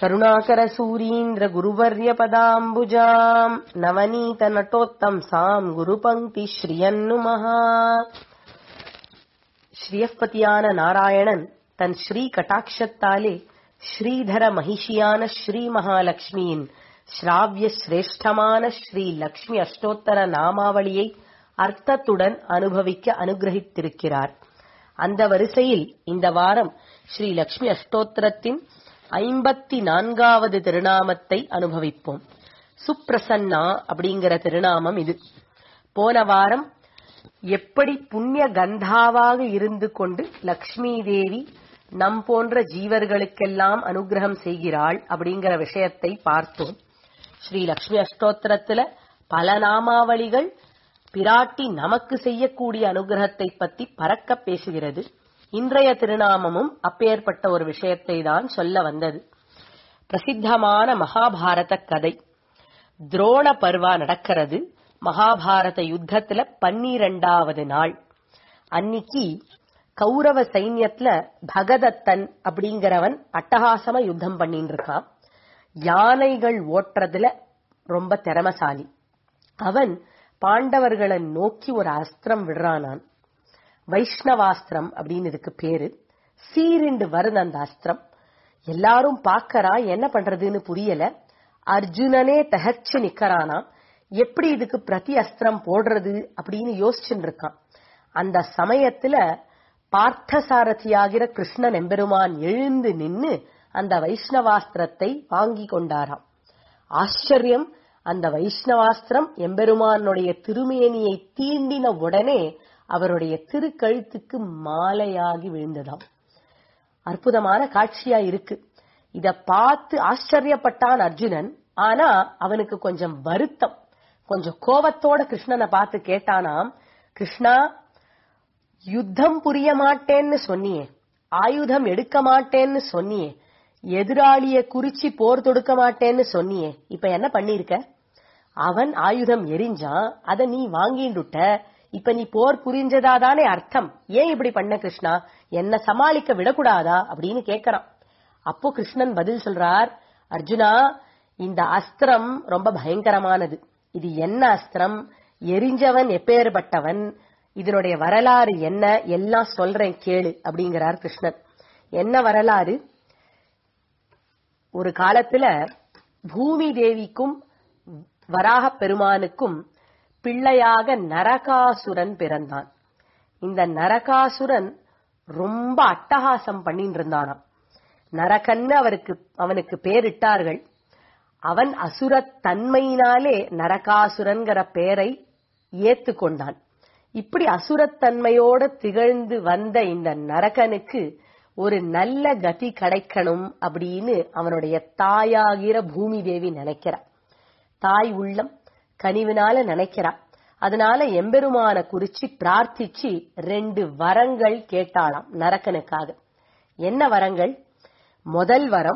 करुणाकरसूरीन्द्रगुरुवर्यपदाम्बुजाम् नवनीतनटोत्तंसाम् குருபங்கிஸ்ரீயன்னுமஹ ஸ்ரீயப்பதியான நாராயணன் தன் ஸ்ரீ கட்டாட்சத்தாலே ஸ்ரீதர மகிஷியான ஸ்ரீ மகாலட்சுமியின் ஸ்ராவிய சிரேஷ்டமான ஸ்ரீ லக்ஷ்மி அஷ்டோத்தர நாமாவளியை அர்த்தத்துடன் அனுபவிக்க அனுகிரகித்திருக்கிறார் அந்த வரிசையில் இந்த வாரம் ஸ்ரீ லக்ஷ்மி அஷ்டோத்திரத்தின் ஐம்பத்தி நான்காவது திருநாமத்தை அனுபவிப்போம் சுப்ரசன்னா அப்படிங்கிற திருநாமம் இது போன வாரம் எப்படி புண்ணிய கந்தாவாக இருந்து கொண்டு லக்ஷ்மி தேவி நம் போன்ற ஜீவர்களுக்கெல்லாம் அனுகிரகம் செய்கிறாள் அப்படிங்கிற விஷயத்தை பார்த்தோம் ஸ்ரீ லக்ஷ்மி அஷ்டோத்திரத்துல பல நாமாவளிகள் பிராட்டி நமக்கு செய்யக்கூடிய அனுகிரகத்தை பத்தி பறக்க பேசுகிறது இன்றைய திருநாமமும் அப்பேற்பட்ட ஒரு விஷயத்தை தான் சொல்ல வந்தது பிரசித்தமான மகாபாரத கதை துரோண பர்வா நடக்கிறது மகாபாரத யுத்தத்துல பன்னிரண்டாவது நாள் அன்னிக்கு கௌரவ சைன்யத்துல பகதத்தன் அப்படிங்கிறவன் அட்டகாசமா யுத்தம் பண்ணிட்டு இருக்கான் யானைகள் ஓட்டுறதுல ரொம்ப திறமசாலி அவன் பாண்டவர்களை நோக்கி ஒரு அஸ்திரம் விடுறானான் வைஷ்ணவாஸ்திரம் அப்படின்னு இதுக்கு பேரு சீரிண்டு வருது அந்த அஸ்திரம் எல்லாரும் பாக்கறா என்ன பண்றதுன்னு புரியல அர்ஜுனனே தகச்சு நிக்கறானா எப்படி இதுக்கு பிரதி அஸ்திரம் போடுறது அப்படின்னு யோசிச்சுட்டு இருக்கான் அந்த சமயத்துல பார்த்தசாரதியாகிற கிருஷ்ணன் எம்பெருமான் எழுந்து நின்னு அந்த வைஷ்ணவாஸ்திரத்தை வாங்கி கொண்டாராம் ஆச்சரியம் அந்த வைஷ்ணவாஸ்திரம் எம்பெருமானுடைய திருமேனியை தீண்டின உடனே அவருடைய திருக்கழுத்துக்கு மாலையாகி விழுந்ததாம் அற்புதமான காட்சியா இருக்கு இத பார்த்து ஆச்சரியப்பட்டான் அர்ஜுனன் ஆனா அவனுக்கு கொஞ்சம் வருத்தம் கொஞ்சம் கோபத்தோட கிருஷ்ணனை பார்த்து கேட்டானாம் கிருஷ்ணா யுத்தம் புரிய மாட்டேன்னு சொன்னியே ஆயுதம் எடுக்க மாட்டேன்னு சொன்னியே எதிராளிய குறிச்சி போர் தொடுக்க மாட்டேன்னு சொன்னியே இப்ப என்ன பண்ணிருக்க அவன் ஆயுதம் எரிஞ்சான் அத நீ வாங்கிண்டுட்ட இப்ப நீ போர் புரிஞ்சதா தானே அர்த்தம் ஏன் இப்படி பண்ண கிருஷ்ணா என்ன சமாளிக்க விடக்கூடாதா அப்படின்னு கேக்குறான் அப்போ கிருஷ்ணன் பதில் சொல்றார் அர்ஜுனா இந்த அஸ்திரம் ரொம்ப பயங்கரமானது இது என்ன அஸ்திரம் எரிஞ்சவன் எப்பேற்பட்டவன் இதனுடைய வரலாறு என்ன எல்லாம் சொல்றேன் கேளு அப்படிங்கிறார் கிருஷ்ணன் என்ன வரலாறு ஒரு காலத்துல பூமி தேவிக்கும் வராக பெருமானுக்கும் பிள்ளையாக நரகாசுரன் பிறந்தான் இந்த நரகாசுரன் ரொம்ப அட்டகாசம் பண்ணிட்டு இருந்தானாம் நரகன்னு அவருக்கு அவனுக்கு பேரிட்டார்கள் அவன் அசுரத் தன்மையினாலே நரகாசுரன்கிற பெயரை ஏத்துக்கொண்டான் இப்படி அசுரத்தன்மையோட திகழ்ந்து வந்த இந்த நரகனுக்கு ஒரு நல்ல கதி கிடைக்கணும் அப்படின்னு அவனுடைய தாயாகிற பூமி தேவி நினைக்கிறா தாய் உள்ளம் கனிவினால நினைக்கிறா அதனால எம்பெருமான குறிச்சு பிரார்த்திச்சு ரெண்டு வரங்கள் கேட்டாளாம் நரக்கனுக்காக என்ன வரங்கள் முதல் வரம்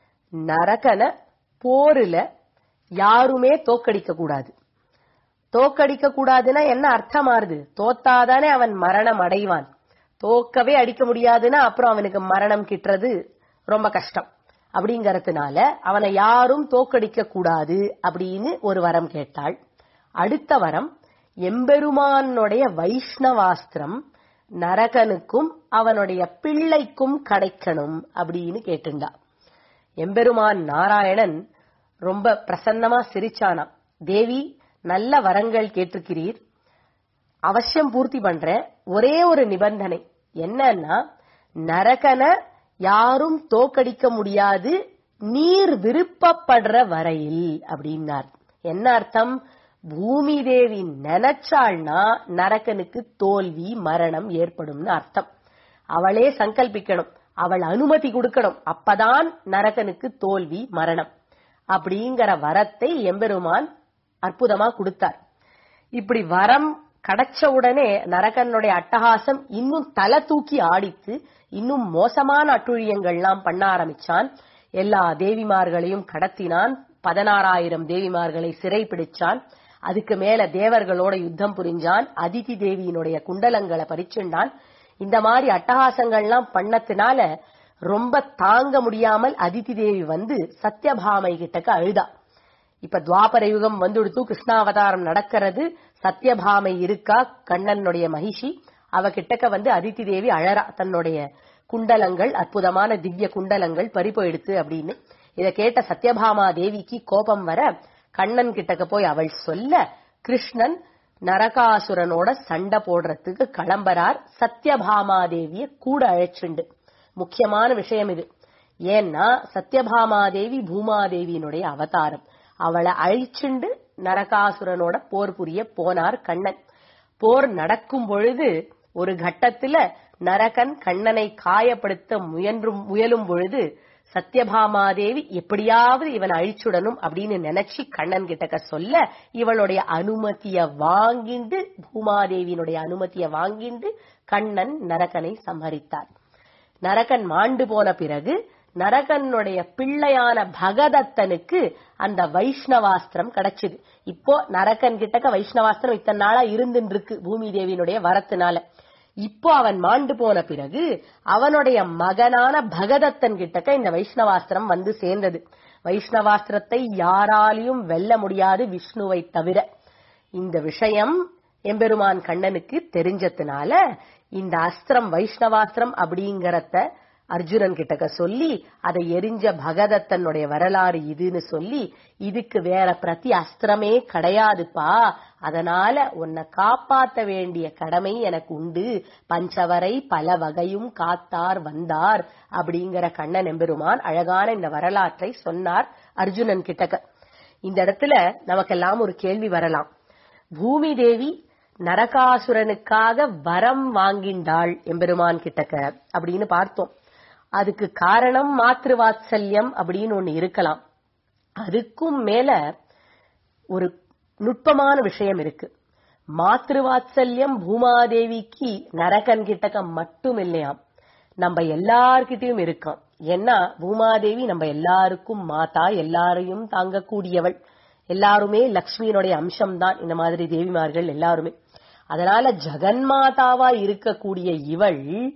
நரகன போருல யாருமே தோக்கடிக்க கூடாது தோக்கடிக்க கூடாதுன்னா என்ன அர்த்தமாறுது தோத்தாதானே அவன் மரணம் அடைவான் தோக்கவே அடிக்க முடியாதுன்னா அப்புறம் அவனுக்கு மரணம் கிட்டுறது ரொம்ப கஷ்டம் அப்படிங்கறதுனால அவனை யாரும் தோக்கடிக்க கூடாது அப்படின்னு ஒரு வரம் கேட்டாள் அடுத்த வரம் எம்பெருமானுடைய வைஷ்ணவாஸ்திரம் நரகனுக்கும் அவனுடைய பிள்ளைக்கும் கிடைக்கணும் அப்படின்னு கேட்டுண்டா எம்பெருமான் நாராயணன் ரொம்ப பிரசன்னமா சிரிச்சானா தேவி நல்ல வரங்கள் கேட்டிருக்கிறீர் அவசியம் பூர்த்தி பண்றேன் ஒரே ஒரு நிபந்தனை என்னன்னா நரகன யாரும் தோக்கடிக்க முடியாது நீர் விருப்பப்படுற வரையில் அப்படின்னார் என்ன அர்த்தம் பூமி தேவி நினைச்சாள்னா நரகனுக்கு தோல்வி மரணம் ஏற்படும்னு அர்த்தம் அவளே சங்கல்பிக்கணும் அவள் அனுமதி கொடுக்கணும் அப்பதான் நரகனுக்கு தோல்வி மரணம் அப்படிங்கிற வரத்தை எம்பெருமான் அற்புதமா கொடுத்தார் இப்படி வரம் கிடைச்ச உடனே நரகனுடைய அட்டகாசம் இன்னும் தலை தூக்கி ஆடித்து இன்னும் மோசமான அட்டுழியங்கள்லாம் பண்ண ஆரம்பிச்சான் எல்லா தேவிமார்களையும் கடத்தினான் பதினாறாயிரம் தேவிமார்களை சிறை பிடிச்சான் அதுக்கு மேல தேவர்களோட யுத்தம் புரிஞ்சான் அதிதி தேவியினுடைய குண்டலங்களை பறிச்சுண்டான் இந்த மாதிரி அட்டகாசங்கள்லாம் பண்ணத்தினால ரொம்ப தாங்க முடியாமல் அதிதி தேவி வந்து சத்யபாமை கிட்டக்க அழுதா இப்ப துவாபர யுகம் வந்துடுத்து கிருஷ்ணாவதாரம் நடக்கிறது சத்யபாமை இருக்கா கண்ணனுடைய மகிஷி அவ கிட்டக்க வந்து அதிதி தேவி அழறா தன்னுடைய குண்டலங்கள் அற்புதமான திவ்ய குண்டலங்கள் பறி போயிடுத்து அப்படின்னு இத கேட்ட சத்யபாமா தேவிக்கு கோபம் வர கண்ணன் கிட்டக்க போய் அவள் சொல்ல கிருஷ்ணன் நரகாசுரனோட சண்டை போடுறதுக்கு கிளம்புறார் சத்யபாமா தேவிய கூட அழைச்சுண்டு முக்கியமான விஷயம் இது ஏன்னா சத்யபாமாதேவி பூமாதேவியினுடைய அவதாரம் அவளை அழிச்சுண்டு நரகாசுரனோட போர் புரிய போனார் கண்ணன் போர் நடக்கும் பொழுது ஒரு கட்டத்துல நரகன் கண்ணனை காயப்படுத்த முயன்றும் முயலும் பொழுது சத்யபாமாதேவி எப்படியாவது இவன் அழிச்சுடணும் அப்படின்னு நினைச்சு கண்ணன் கிட்டக்க சொல்ல இவளுடைய அனுமதிய வாங்கிண்டு பூமாதேவியினுடைய அனுமதிய வாங்கிண்டு கண்ணன் நரகனை சம்ஹரித்தார் நரகன் மாண்டு போன பிறகு நரகனுடைய பிள்ளையான பகதத்தனுக்கு அந்த வைஷ்ணவாஸ்திரம் கிடைச்சது இப்போ நரகன் கிட்டக்க வைஷ்ணவாஸ்திரம் இத்தனை நாளா இருந்துட்டு இருக்கு பூமி தேவியினுடைய வரத்தினால இப்போ அவன் மாண்டு போன பிறகு அவனுடைய மகனான பகதத்தன் கிட்டக்க இந்த வைஷ்ணவாஸ்திரம் வந்து சேர்ந்தது வைஷ்ணவாஸ்திரத்தை யாராலையும் வெல்ல முடியாது விஷ்ணுவை தவிர இந்த விஷயம் எம்பெருமான் கண்ணனுக்கு தெரிஞ்சதுனால இந்த அஸ்திரம் வைஷ்ணவாஸ்திரம் அப்படிங்கறத அர்ஜுனன் கிட்டக்க சொல்லி அதை எரிஞ்ச பகதத்தனுடைய வரலாறு இதுன்னு சொல்லி இதுக்கு வேற பிரதி அஸ்திரமே கிடையாதுப்பா அதனால உன்னை காப்பாத்த வேண்டிய கடமை எனக்கு உண்டு பஞ்சவரை பல வகையும் காத்தார் வந்தார் அப்படிங்கிற கண்ணன் எம்பெருமான் அழகான இந்த வரலாற்றை சொன்னார் அர்ஜுனன் கிட்டக்க இந்த இடத்துல நமக்கெல்லாம் ஒரு கேள்வி வரலாம் பூமி தேவி நரகாசுரனுக்காக வரம் வாங்கிண்டாள் எம்பெருமான் கிட்டக்க அப்படின்னு பார்த்தோம் அதுக்கு காரணம் மாத்ரு வாத்சல்யம் அப்படின்னு ஒண்ணு இருக்கலாம் அதுக்கும் மேல ஒரு நுட்பமான விஷயம் இருக்கு மாத்ரு வாத்சல்யம் பூமாதேவிக்கு நரகன் கிட்டக்க மட்டும் இல்லையாம் நம்ம எல்லார்கிட்டயும் இருக்காம் ஏன்னா பூமாதேவி நம்ம எல்லாருக்கும் மாதா எல்லாரையும் தாங்கக்கூடியவள் எல்லாருமே லக்ஷ்மியினுடைய அம்சம்தான் இந்த மாதிரி தேவிமார்கள் எல்லாருமே அதனால ஜெகன்மாதாவா இருக்கக்கூடிய இவள்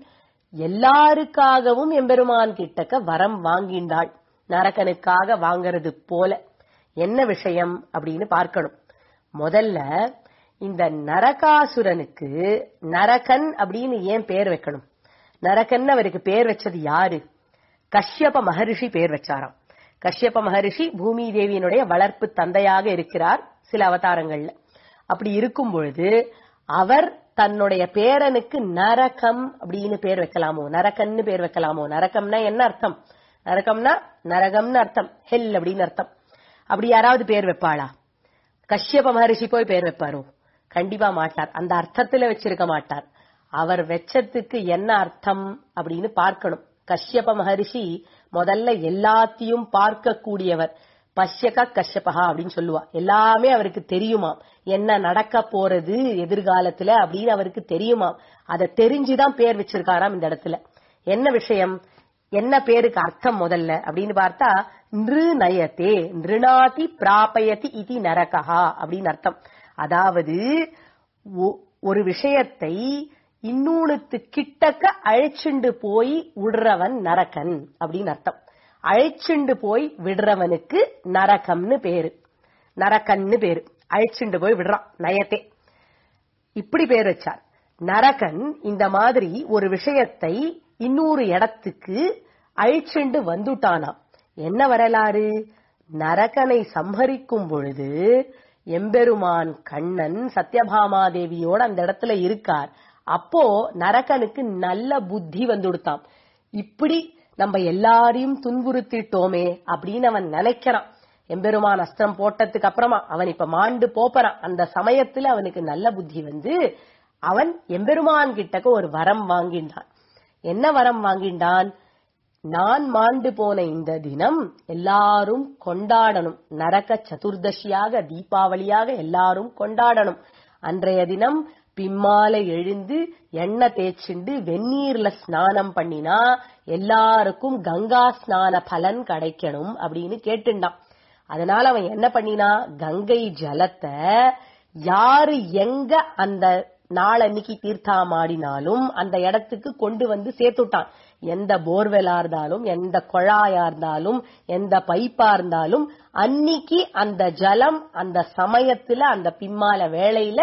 எல்லாருக்காகவும் எம்பெருமான் கிட்டக்க வரம் வாங்கிண்டாள் நரகனுக்காக வாங்கறது போல என்ன விஷயம் அப்படின்னு பார்க்கணும் முதல்ல இந்த நரகாசுரனுக்கு நரகன் அப்படின்னு ஏன் பேர் வைக்கணும் நரகன் அவருக்கு பேர் வச்சது யாரு கஷ்யப மகரிஷி பேர் வச்சாராம் கஷ்யப மகரிஷி பூமி தேவியினுடைய வளர்ப்பு தந்தையாக இருக்கிறார் சில அவதாரங்கள்ல அப்படி இருக்கும் பொழுது அவர் தன்னுடைய பேரனுக்கு நரகம் அப்படின்னு பேர் வைக்கலாமோ நரகன்னு பேர் வைக்கலாமோ நரகம்னா என்ன அர்த்தம் நரகம்னா நரகம்னு அர்த்தம் ஹெல் அப்படின்னு அர்த்தம் அப்படி யாராவது பேர் வைப்பாளா கஷ்யப மகரிஷி போய் பேர் வைப்பாரோ கண்டிப்பா மாட்டார் அந்த அர்த்தத்துல வச்சிருக்க மாட்டார் அவர் வெச்சத்துக்கு என்ன அர்த்தம் அப்படின்னு பார்க்கணும் கஷ்யப மகரிஷி முதல்ல எல்லாத்தையும் பார்க்கக்கூடியவர் பஷ்யக கஷ்யபகா அப்படின்னு சொல்லுவா எல்லாமே அவருக்கு தெரியுமாம் என்ன நடக்க போறது எதிர்காலத்துல அப்படின்னு அவருக்கு தெரியுமாம் அதை தெரிஞ்சுதான் பேர் வச்சிருக்காராம் இந்த இடத்துல என்ன விஷயம் என்ன பேருக்கு அர்த்தம் முதல்ல அப்படின்னு பார்த்தா நிரு நயத்தே நிருணாதி பிராபயதி இதி நரகா அப்படின்னு அர்த்தம் அதாவது ஒரு விஷயத்தை இன்னொனுத்து கிட்டக்க அழைச்சுண்டு போய் விடுறவன் நரகன் அப்படின்னு அர்த்தம் அழைச்சுண்டு போய் விடுறவனுக்கு நரகம்னு பேரு நரக்கன்னு பேரு அழைச்சுண்டு போய் விடுறான் நயத்தே இப்படி பேர் வச்சார் நரகன் இந்த மாதிரி ஒரு விஷயத்தை இன்னொரு இடத்துக்கு அழிச்சுண்டு வந்துட்டானாம் என்ன வரலாறு நரகனை சம்ஹரிக்கும் பொழுது எம்பெருமான் கண்ணன் சத்யபாமாதேவியோட அந்த இடத்துல இருக்கார் அப்போ நரகனுக்கு நல்ல புத்தி வந்துடுத்தாம் இப்படி நம்ம எல்லாரையும் துன்புறுத்திட்டோமே அப்படின்னு அவன் நினைக்கிறான் எம்பெருமான் அஸ்திரம் போட்டதுக்கு அப்புறமா அவன் இப்ப மாண்டு போப்பறான் அந்த சமயத்துல அவனுக்கு நல்ல புத்தி வந்து அவன் எம்பெருமான் கிட்டக்க ஒரு வரம் வாங்கின்றான் என்ன வரம் வாங்கின்றான் நான் மாண்டு போன இந்த தினம் எல்லாரும் கொண்டாடணும் நரக சதுர்தசியாக தீபாவளியாக எல்லாரும் கொண்டாடணும் அன்றைய தினம் பிம்மால எழுந்து எண்ணெய் தேய்ச்சிண்டு வெந்நீர்ல ஸ்நானம் பண்ணினா எல்லாருக்கும் கங்கா ஸ்நான பலன் கிடைக்கணும் அப்படின்னு கேட்டுண்டான் அதனால அவன் என்ன பண்ணினா கங்கை ஜலத்தை யாரு எங்க அந்த நாளன்னைக்கு தீர்த்தாமாடினாலும் அந்த இடத்துக்கு கொண்டு வந்து சேர்த்துட்டான் எந்த போர்வெலா இருந்தாலும் எந்த குழாயா இருந்தாலும் எந்த பைப்பா இருந்தாலும் அன்னிக்கு அந்த ஜலம் அந்த சமயத்துல அந்த பிம்மால வேளையில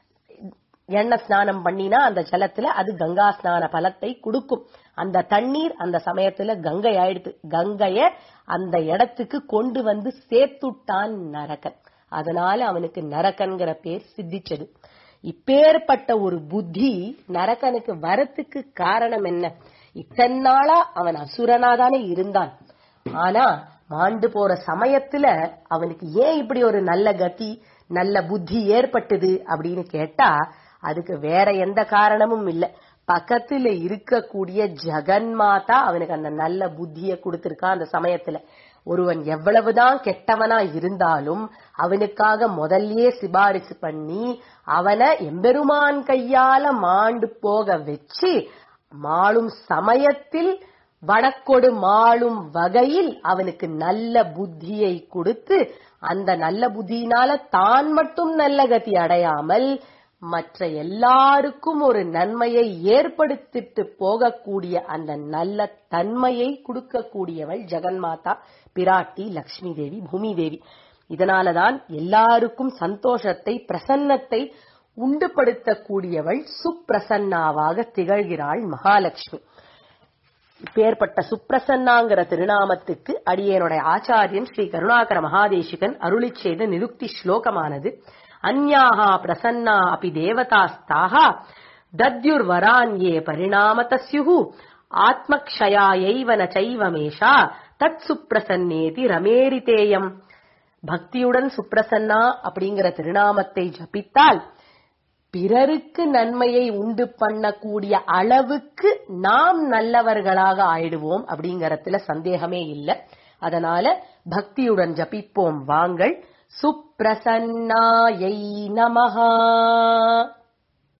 எண்ணெய் ஸ்நானம் பண்ணினா அந்த ஜலத்துல அது கங்கா ஸ்நான பலத்தை கொடுக்கும் அந்த தண்ணீர் அந்த சமயத்துல கங்கை ஆயிடுது கங்கைய அந்த இடத்துக்கு கொண்டு வந்து சேர்த்துட்டான் நரகன் அதனால அவனுக்கு நரகன்கிற பேர் சித்திச்சது இப்பேற்பட்ட ஒரு புத்தி நரகனுக்கு வரத்துக்கு காரணம் என்ன இத்தனை நாளா அவன் அசுரனா தானே இருந்தான் ஆனா மாண்டு போற சமயத்துல அவனுக்கு ஏன் இப்படி ஒரு நல்ல கதி நல்ல புத்தி ஏற்பட்டது அப்படின்னு கேட்டா அதுக்கு வேற எந்த காரணமும் இல்ல பக்கத்துல இருக்கக்கூடிய ஜெகன்மாதா அவனுக்கு அந்த நல்ல புத்திய கொடுத்திருக்கான் அந்த சமயத்துல ஒருவன் எவ்வளவுதான் கெட்டவனா இருந்தாலும் அவனுக்காக முதல்லயே சிபாரிசு பண்ணி அவனை எம்பெருமான் கையால மாண்டு போக வச்சு மாளும் சமயத்தில் வடக்கொடு மாளும் வகையில் அவனுக்கு நல்ல புத்தியை கொடுத்து அந்த நல்ல புத்தியினால தான் மட்டும் நல்ல கதி அடையாமல் மற்ற எல்லாருக்கும் ஒரு நன்மையை ஏற்படுத்திட்டு போகக்கூடிய அந்த நல்ல தன்மையை கொடுக்கக்கூடியவள் ஜெகன்மாதா பிராட்டி லக்ஷ்மி தேவி பூமி தேவி இதனாலதான் எல்லாருக்கும் சந்தோஷத்தை பிரசன்னத்தை உண்டுபடுத்தக்கூடியவள் சுப்பிரசன்னாவாக திகழ்கிறாள் மகாலட்சுமி இப்பேற்பட்ட சுப்பிரசன்னாங்கிற திருநாமத்துக்கு அடியேனுடைய ஆச்சாரியன் ஸ்ரீ கருணாகர மகாதேசிகன் அருளிச் செய்த நிருக்தி ஸ்லோகமானது அந்யாஹா பிரசன்னா அபி தேவதாஸ்தாக தத்யுர்வரான்யே பரிணாமத ஸ்யுஹு ஆத்மக்ஷயாயைவ ந சைவமேஷா தத் சுப்பிரசன்னேதி ரமேரிதேயம் பக்தியுடன் சுப்பிரசன்னா அப்படிங்கிற திருநாமத்தை ஜபித்தால் பிறருக்கு நன்மையை உண்டு பண்ணக்கூடிய அளவுக்கு நாம் நல்லவர்களாக ஆயிடுவோம் அப்படிங்கறதுல சந்தேகமே இல்லை அதனால பக்தியுடன் ஜபிப்போம் வாங்கள் சுப்பிரசன்னாயை நமஹா